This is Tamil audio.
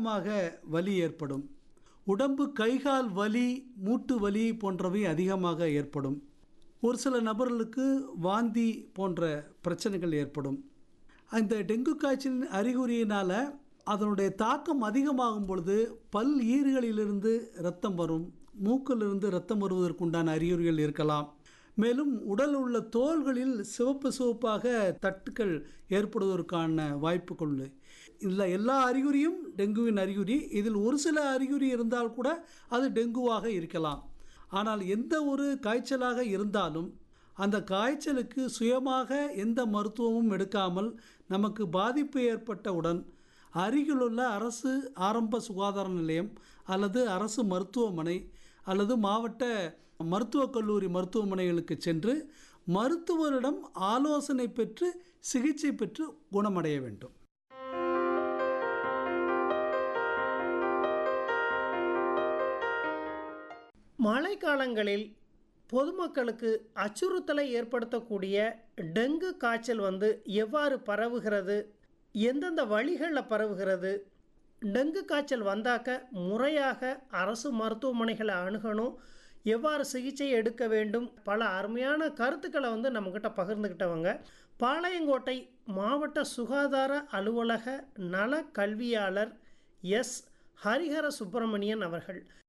அதிகமாக வலி ஏற்படும் உடம்பு கைகால் வலி மூட்டு வலி போன்றவை அதிகமாக ஏற்படும் ஒரு சில நபர்களுக்கு வாந்தி போன்ற பிரச்சனைகள் ஏற்படும் அந்த டெங்கு காய்ச்சலின் அறிகுறியினால் அதனுடைய தாக்கம் அதிகமாகும் பொழுது பல் ஈறுகளிலிருந்து இரத்தம் வரும் மூக்கிலிருந்து இரத்தம் வருவதற்குண்டான அறிகுறிகள் இருக்கலாம் மேலும் உடல் உள்ள தோள்களில் சிவப்பு சிவப்பாக தட்டுக்கள் ஏற்படுவதற்கான வாய்ப்புகள் உண்டு இல்லை எல்லா அறிகுறியும் டெங்குவின் அறிகுறி இதில் ஒரு சில அறிகுறி இருந்தால் கூட அது டெங்குவாக இருக்கலாம் ஆனால் எந்த ஒரு காய்ச்சலாக இருந்தாலும் அந்த காய்ச்சலுக்கு சுயமாக எந்த மருத்துவமும் எடுக்காமல் நமக்கு பாதிப்பு ஏற்பட்டவுடன் அருகிலுள்ள அரசு ஆரம்ப சுகாதார நிலையம் அல்லது அரசு மருத்துவமனை அல்லது மாவட்ட மருத்துவக் கல்லூரி மருத்துவமனைகளுக்கு சென்று மருத்துவரிடம் ஆலோசனை பெற்று சிகிச்சை பெற்று குணமடைய வேண்டும் மழைக்காலங்களில் பொதுமக்களுக்கு அச்சுறுத்தலை ஏற்படுத்தக்கூடிய டெங்கு காய்ச்சல் வந்து எவ்வாறு பரவுகிறது எந்தெந்த வழிகளில் பரவுகிறது டெங்கு காய்ச்சல் வந்தாக்க முறையாக அரசு மருத்துவமனைகளை அணுகணும் எவ்வாறு சிகிச்சை எடுக்க வேண்டும் பல அருமையான கருத்துக்களை வந்து நம்மக்கிட்ட பகிர்ந்துக்கிட்டவங்க பாளையங்கோட்டை மாவட்ட சுகாதார அலுவலக நல கல்வியாளர் எஸ் ஹரிஹர சுப்பிரமணியன் அவர்கள்